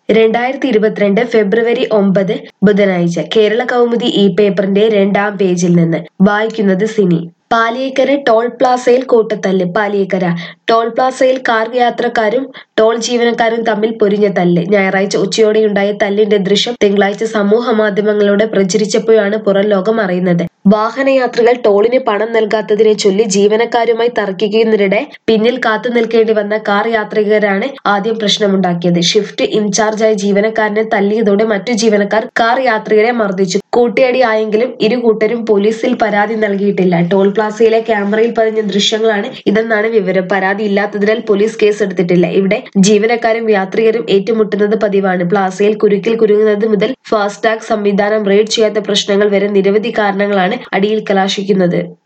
രണ്ടായിരത്തി ഇരുപത്തിരണ്ട് ഫെബ്രുവരി ഒമ്പത് ബുധനാഴ്ച കേരള കൗമുദി ഈ പേപ്പറിന്റെ രണ്ടാം പേജിൽ നിന്ന് വായിക്കുന്നത് സിനി പാലിയേക്കര ടോൾ പ്ലാസയിൽ കൂട്ടത്തല്ല് പാലിയേക്കര ടോൾ പ്ലാസയിൽ കാർ യാത്രക്കാരും ടോൾ ജീവനക്കാരും തമ്മിൽ പൊരിഞ്ഞ തല്ല് ഞായറാഴ്ച ഉച്ചയോടെയുണ്ടായ തല്ലിന്റെ ദൃശ്യം തിങ്കളാഴ്ച സമൂഹ മാധ്യമങ്ങളിലൂടെ പ്രചരിച്ചപ്പോഴാണ് പുറം ലോകം അറിയുന്നത് വാഹനയാത്രികൾ ടോളിന് പണം നൽകാത്തതിനെ ചൊല്ലി ജീവനക്കാരുമായി തർക്കിക്കുന്നതിനിടെ പിന്നിൽ കാത്തു നിൽക്കേണ്ടി വന്ന കാർ യാത്രികരാണ് ആദ്യം പ്രശ്നമുണ്ടാക്കിയത് ഷിഫ്റ്റ് ഇൻചാർജായ ജീവനക്കാരനെ തല്ലിയതോടെ മറ്റു ജീവനക്കാർ കാർ യാത്രികരെ മർദ്ദിച്ചു കൂട്ടിയടി ആയെങ്കിലും ഇരു കൂട്ടരും പോലീസിൽ പരാതി നൽകിയിട്ടില്ല ടോൾ പ്ലാസയിലെ ക്യാമറയിൽ പതിഞ്ഞ ദൃശ്യങ്ങളാണ് ഇതെന്നാണ് വിവരം പരാതി ഇല്ലാത്തതിനാൽ പോലീസ് കേസെടുത്തിട്ടില്ല ഇവിടെ ജീവനക്കാരും യാത്രികരും ഏറ്റുമുട്ടുന്നത് പതിവാണ് പ്ലാസയിൽ കുരുക്കിൽ കുരുങ്ങുന്നത് മുതൽ ഫാസ്ടാഗ് സംവിധാനം റെയ്ഡ് ചെയ്യാത്ത പ്രശ്നങ്ങൾ വരെ നിരവധി കാരണങ്ങളാണ് അടിയിൽ കലാശിക്കുന്നത്